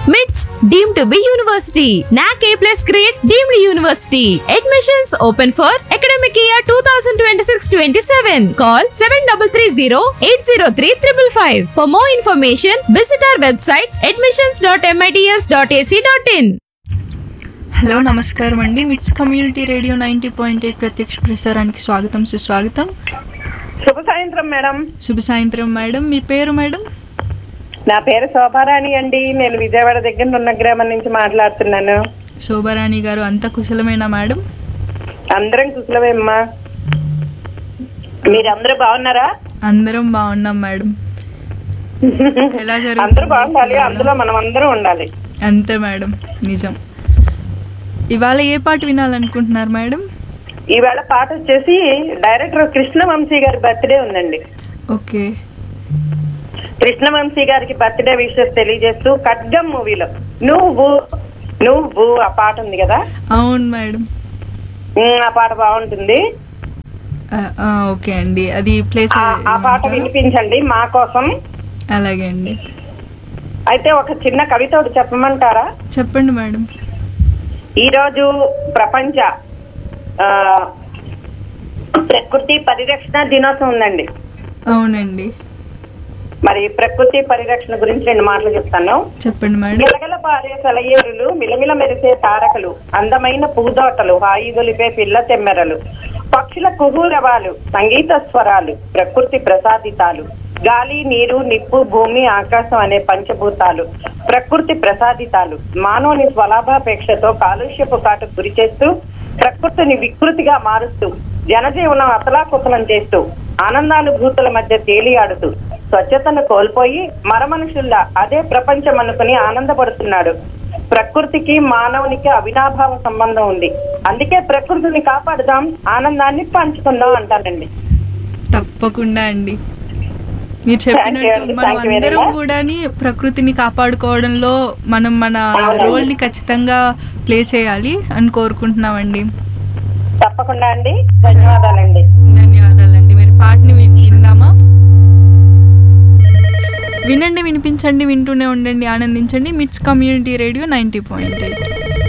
మిట్స్ deem to be university NAAC A plus grade deemed university admissions open for academic year two thousand twenty six twenty seven call seven double three zero eight zero three triple five for more information visit our website admissions dot MITS dot ac dot in hello నమస్కారం అండి MITS community radio ninety point eight ప్రత్యక్ష ప్రసారానికి స్వాగతం సుస్వాగతం శుభ సాయంత్రం madam శుభ సాయంత్రం మేడం మీ పేరు మేడం నా పేరు శోభారాణి అండి నేను విజయవాడ దగ్గర నున్న గ్రామం నుంచి మాట్లాడుతున్నాను శోభారాణి గారు అంత కుశలమేనా మేడం అందరం కుశలమేమ్మా మీరందరూ బాగున్నారా అందరం బాగున్నాం మేడం ఎలా అందరూ జరుగుతుంది బాగుండాలి అందులో మనం అందరం ఉండాలి అంతే మేడం నిజం ఇవాళ ఏ పాట వినాలనుకుంటున్నారు మేడం ఈవేళ పాట వచ్చేసి డైరెక్టర్ కృష్ణవంశీ గారి బర్త్డే ఉందండి ఓకే కృష్ణవంశీ గారికి బర్త్డే విషెస్ తెలియజేస్తూ ఖడ్గం మూవీలో నువ్వు నువ్వు ఆ పాట ఉంది కదా అవును మేడం ఉమ్, ఆ పాట బాగుంటుంది ఆ, ఆ, ఓకే అండి అది ప్లేస్ ఆ ఆ పాట వినిపించండి మా కోసం అలాగే అండి అయితే ఒక చిన్న కవిత ఒకటి చెప్పమంటారా చెప్పండి మేడం ఈ రోజు ప్రపంచ ఆ, ప్రకృతి పరిరక్షణ దినోత్సవం ఉందండి అవునండి మరి ప్రకృతి పరిరక్షణ గురించి రెండు మాటలు చెప్తాను చెప్పండి మేడం గిలగల పారే సెలయేరులు మిలమిల మెరిసే తారకలు అందమైన పూదోటలు హాయి గొలిపే పిల్ల తెమ్మెరలు పక్షుల కుహూరవాలు సంగీత స్వరాలు ప్రకృతి ప్రసాదితాలు గాలి నీరు నిప్పు భూమి ఆకాశం అనే పంచభూతాలు ప్రకృతి ప్రసాదితాలు మానవుని స్వలాభాపేక్షతో కాలుష్యపు కాటు గురి చేస్తూ ప్రకృతిని వికృతిగా మారుస్తూ జనజీవనం అతలాకుతలం చేస్తూ ఆనందానుభూతుల మధ్య తేలియాడుతూ స్వచ్ఛతను కోల్పోయి మరమనుషుల్లా అదే ప్రపంచం అనుకుని ఆనందపడుతున్నాడు ప్రకృతికి మానవునికి అవినాభావ సంబంధం ఉంది అందుకే ప్రకృతిని కాపాడుదాం ఆనందాన్ని పంచుకుందాం అంటానండి తప్పకుండా అండి మీరు చెప్పినట్టు అండి. మనం Thank you very అందరం much. కూడా ప్రకృతిని కాపాడుకోవడంలో మనం మన అవునండి. రోల్ ని ఖచ్చితంగా ప్లే చేయాలి అని కోరుకుంటున్నామండి తప్పకుండా అండి ధన్యవాదాలండి ధన్యవాదాలండి మీరు పాటని విన్- విందామా వినండి వినిపించండి వింటూనే ఉండండి ఆనందించండి MITS community radio ninety point eight